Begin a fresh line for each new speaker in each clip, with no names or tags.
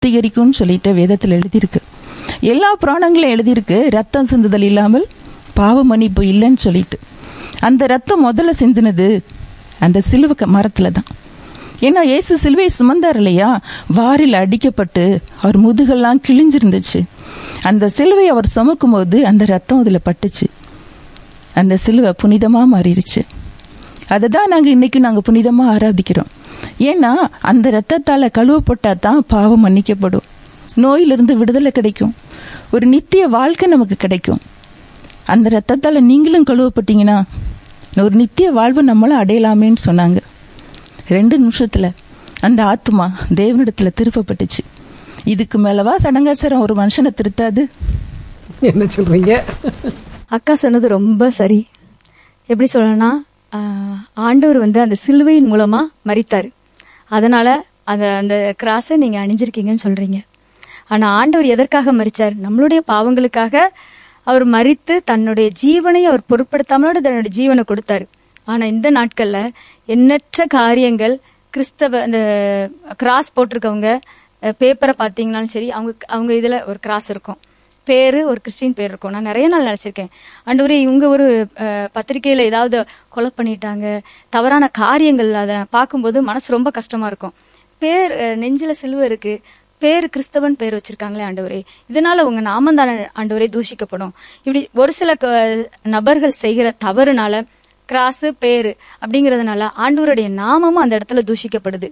சுத்திகரிக்கும்னு சொல்லிட்டு வேதத்தில் எழுதியிருக்கு எல்லா புராணங்களும் எழுதியிருக்கு ரத்தம் சிந்துதல் இல்லாமல் பாவ மன்னிப்பு இல்லைன்னு சொல்லிட்டு அந்த ரத்தம் முதல்ல சிந்தினது அந்த சிலுவை க- மரத்துல தான் ஏன்னா இயேசு சிலுவையை சுமந்தார் இல்லையா வாரில் அடிக்கப்பட்டு அவர் முதுகெல்லாம் கிழிஞ்சிருந்துச்சு அந்த சிலுவை அவர் சுமக்கும் போது அந்த ரத்தம் அதுல பட்டுச்சு அந்த சிலுவை புனிதமா மாறிடுச்சு அதை தான் நாங்கள் இன்னைக்கு நாங்கள் புனிதமாக ஆராதிக்கிறோம் ஏன்னா அந்த ரத்தத்தால் கழுவப்பட்டா தான் பாவம் மன்னிக்கப்படும் நோயிலிருந்து விடுதலை கிடைக்கும் ஒரு நித்திய வாழ்க்கை நமக்கு கிடைக்கும் அந்த ரத்தத்தால் நீங்களும் கழுவப்பட்டீங்கன்னா ஒரு நித்திய வாழ்வு நம்மளும் அடையலாமேன்னு சொன்னாங்க ரெண்டு நிமிஷத்தில் அந்த ஆத்மா தேவனிடத்தில் திருப்பப்பட்டுச்சு இதுக்கு மேலவா சடங்காச்சாரம் ஒரு மனுஷனை திருத்தாது
என்ன சொல்றீங்க
அக்கா சொன்னது ரொம்ப சரி எப்படி சொல்லணும்னா ஆஹ், ஆண்டவர் வந்து அந்த சிலுவையின் மூலமா மரித்தாரு அதனால அந்த அந்த கிராஸை நீங்க அணிஞ்சிருக்கீங்கன்னு சொல்றீங்க ஆனா ஆண்டவர் எதற்காக மரிச்சார் நம்மளுடைய பாவங்களுக்காக அவர் மரித்து தன்னுடைய ஜீவனை அவர் பொருட்படுத்தாமலோட தன்னுடைய ஜீவனை கொடுத்தாரு ஆனா இந்த நாட்கள்ல எண்ணற்ற காரியங்கள் கிறிஸ்தவ இந்த கிராஸ் போட்டிருக்கவங்க பேப்பரை பார்த்தீங்கன்னாலும் சரி அவங்க அவங்க இதுல ஒரு கிராஸ் இருக்கும் பேரு ஒரு கிறிஸ்டின் பேர் இருக்கும் நான் நிறைய நாள் நினைச்சிருக்கேன் ஆண்டவரே இவங்க ஒரு அஹ், பத்திரிக்கையில ஏதாவது கொலை பண்ணிட்டாங்க தவறான காரியங்கள் அதை பார்க்கும்போது மனசு ரொம்ப கஷ்டமா இருக்கும் பேர் அஹ், நெஞ்சில சிலுவை இருக்கு பேர் கிறிஸ்தவன் பேர் வச்சிருக்காங்களே ஆண்டவரே இதனால உங்க நாமம் தானே ஆண்டவரே தூஷிக்கப்படும் இப்படி ஒரு சில க- நபர்கள் செய்கிற தவறுனால கிராஸு பேரு அப்படிங்கறதுனால ஆண்டவருடைய நாமமும் அந்த இடத்துல தூஷிக்கப்படுது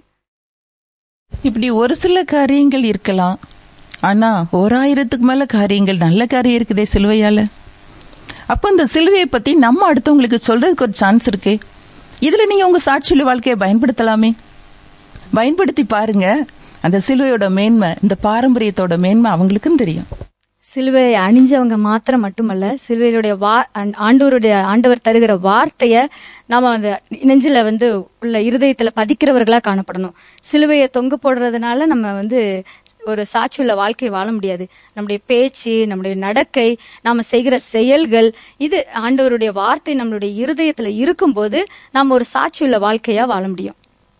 இப்படி ஒரு சில காரியங்கள் இருக்கலாம் ஆனா ஓராயிரத்துக்கு மேல காரியங்கள் நல்ல காரியம் இருக்குதே சிலுவையால அப்போ இந்த சிலுவையை பத்தி நம்ம அடுத்தவங்களுக்கு சொல்றதுக்கு ஒரு சான்ஸ் இருக்கே இதுல நீங்க உங்க சாட்சியுள்ள வாழ்க்கையை பயன்படுத்தலாமே பயன்படுத்தி பாருங்க அந்த சிலுவையோட மேன்மை இந்த பாரம்பரியத்தோட மேன்மை அவங்களுக்கும் தெரியும்
சிலுவையை அணிஞ்சவங்க மாத்திரம் மட்டுமல்ல சிலுவையுடைய வா ஆண்- ஆண்டவருடைய ஆண்டவர் தருகிற வார்த்தைய நாம அந்த நெஞ்சில வந்து உள்ள இருதயத்துல பதிக்கிறவர்களா காணப்படணும் சிலுவையை தொங்க போடுறதுனால நம்ம வந்து ஒரு சாட்சியுள்ள வாழ்க்கை வாழ முடியாது நம்முடைய பேச்சு நம்முடைய நடக்கை நாம செய்கிற செயல்கள் இது ஆண்டவருடைய வார்த்தை நம்மளுடைய இருதயத்துல இருக்கும்போது நாம ஒரு சாட்சியுள்ள வாழ்க்கையா வாழ முடியும்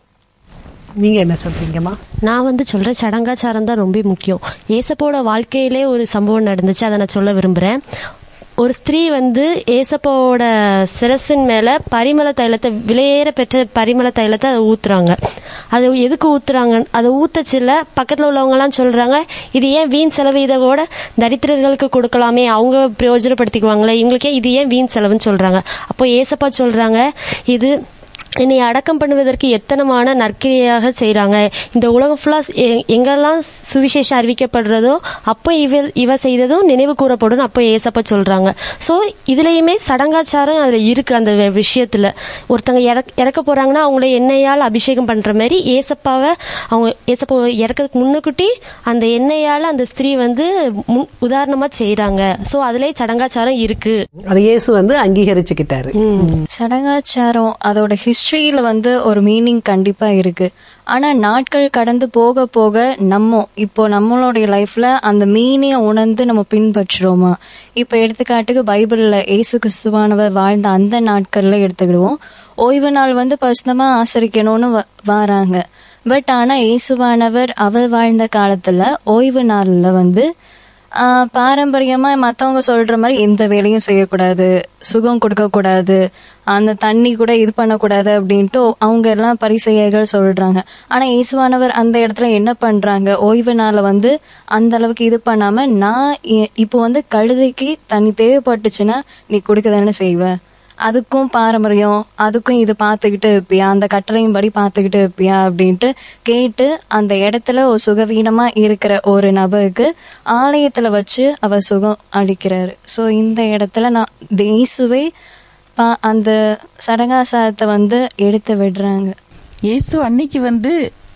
நீங்க என்ன சொல்றீங்கம்மா
நான் வந்து சொல்றேன் சடங்காச்சாரம் தான் ரொம்ப முக்கியம் ஏசப்போட வாழ்க்கையிலே ஒரு சம்பவம் நடந்துச்சு அதை நான் சொல்ல விரும்புறேன் ஒரு ஸ்திரீ வந்து ஏசப்பாவோட சிரசின் மேல பரிமள தைலத்தை விலையேற பெற்ற பரிமள தைலத்தை அதை ஊத்துறாங்க அது எதுக்கு ஊத்துறாங்க அதை ஊத்தச்சில்ல பக்கத்துல உள்ளவங்க எல்லாம் சொல்றாங்க இது ஏன் வீண் செலவு இதை கூட தரித்திரர்களுக்கு கொடுக்கலாமே அவங்க பிரயோஜனப்படுத்திக்குவாங்களே இவங்களுக்கே இது ஏன் வீண் செலவுன்னு சொல்றாங்க அப்போ ஏசப்பா சொல்றாங்க இது என்னை அடக்கம் பண்ணுவதற்கு எத்தனமான நற்கிரியாக செய்றாங்க இந்த உலகம் ஃபுல்லா எங்கெல்லாம் சுவிசேஷம் அறிவிக்கப்படுறதோ அப்போ இவ இவ செய்ததும் நினைவு கூறப்படும் அப்போ ஏசப்பா சொல்றாங்க ஸோ இதுலயுமே சடங்காச்சாரம் அதுல இருக்கு அந்த வி- விஷயத்துல ஒருத்தங்க இறக்க இறக்க போறாங்கன்னா அவங்கள எண்ணெயால் அபிஷேகம் பண்ற மாதிரி ஏசப்பாவை அவங்க ஏசப்பா இறக்கிறதுக்கு முன்னுக்குட்டி அந்த எண்ணெயால அந்த ஸ்திரீ வந்து முன் உதாரணமா செய்றாங்க ஸோ அதுலயே சடங்காச்சாரம் இருக்கு
அது இயேசு வந்து அங்கீகரிச்சுக்கிட்டாரு
சடங்காச்சாரம் அதோட ஹிஸ்டரியில வந்து ஒரு மீனிங் கண்டிப்பா இருக்கு ஆனா நாட்கள் கடந்து போக போக நம்ம இப்போ நம்மளுடைய லைஃப்ல அந்த மீனிய உணர்ந்து நம்ம பின்பற்றுறோமா இப்போ எடுத்துக்காட்டுக்கு பைபிள்ல இயேசு கிறிஸ்துவானவர் வாழ்ந்த அந்த நாட்கள்ல எடுத்துக்கிடுவோம் ஓய்வு நாள் வந்து பரிசுத்தமா ஆசரிக்கணும்னு வ- வாராங்க பட் ஆனா இயேசுவானவர் அவர் வாழ்ந்த காலத்துல ஓய்வு நாள்ல வந்து ஆஹ் பாரம்பரியமா மத்தவங்க சொல்ற மாதிரி எந்த வேலையும் செய்யக்கூடாது சுகம் கொடுக்க கூடாது அந்த தண்ணி கூட இது பண்ணக்கூடாது அப்படின்ட்டு அவங்க எல்லாம் பரிசெய்யர்கள் சொல்றாங்க ஆனா இயேசுவானவர் அந்த இடத்துல என்ன பண்றாங்க ஓய்வு நாள வந்து அந்த அளவுக்கு இது பண்ணாம நான் இ- இப்போ வந்து கழுதைக்கு தண்ணி தேவைப்பட்டுச்சுன்னா நீ கொடுக்க தானே செய்வ அதுக்கும் பாரம்பரியம் அதுக்கும் இது பார்த்துக்கிட்டு இருப்பியா அந்த கட்டளையும் படி பார்த்துக்கிட்டு இருப்பியா அப்படின்ட்டு கேட்டு அந்த இடத்துல ஒரு சுகவீனமா இருக்கிற ஒரு நபருக்கு ஆலயத்துல வச்சு அவர் சுகம் அளிக்கிறாரு ஸோ இந்த இடத்துல நான் தேசுவை பா- அந்த சடங்காசாரத்தை வந்து எடுத்து விடுறாங்க
இயேசு அன்னைக்கு வந்து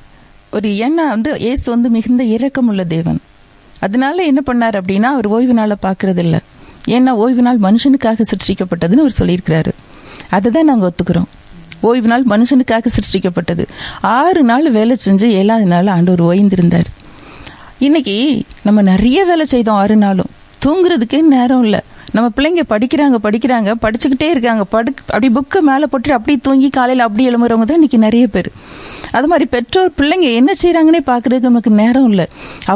ஒரு எண்ணம் வந்து இயேசு வந்து மிகுந்த இரக்கமுள்ள தேவன் அதனால என்ன பண்ணார் அப்படின்னா அவர் ஓய்வு நாளை பார்க்கறது இல்ல ஏன்னா ஓய்வு நாள் மனுஷனுக்காக சிருஷ்டிக்கப்பட்டதுன்னு அவர் சொல்லியிருக்கிறாரு அதை தான் நாங்கள் ஒத்துக்கிறோம் ஓய்வு நாள் மனுஷனுக்காக சிருஷ்டிக்கப்பட்டது ஆறு நாள் வேலை செஞ்சு ஏழாவது நாள் ஆண்டவர் ஓய்ந்திருந்தார் இன்னைக்கு நம்ம நிறைய வேலை செய்தோம் ஆறு நாளும் தூங்குறதுக்கே நேரம் இல்லை நம்ம பிள்ளைங்க படிக்கிறாங்க படிக்கிறாங்க படிச்சுக்கிட்டே இருக்காங்க படு அப்படி புக்கை மேலே போட்டு அப்படியே தூங்கி காலையில் அப்படி எழும்புறவங்க தான் இன்னைக்கு நிறைய பேர் அது மாதிரி பெற்றோர் பிள்ளைங்க என்ன செய்றாங்கன்னே பார்க்கறதுக்கு நமக்கு நேரம் இல்லை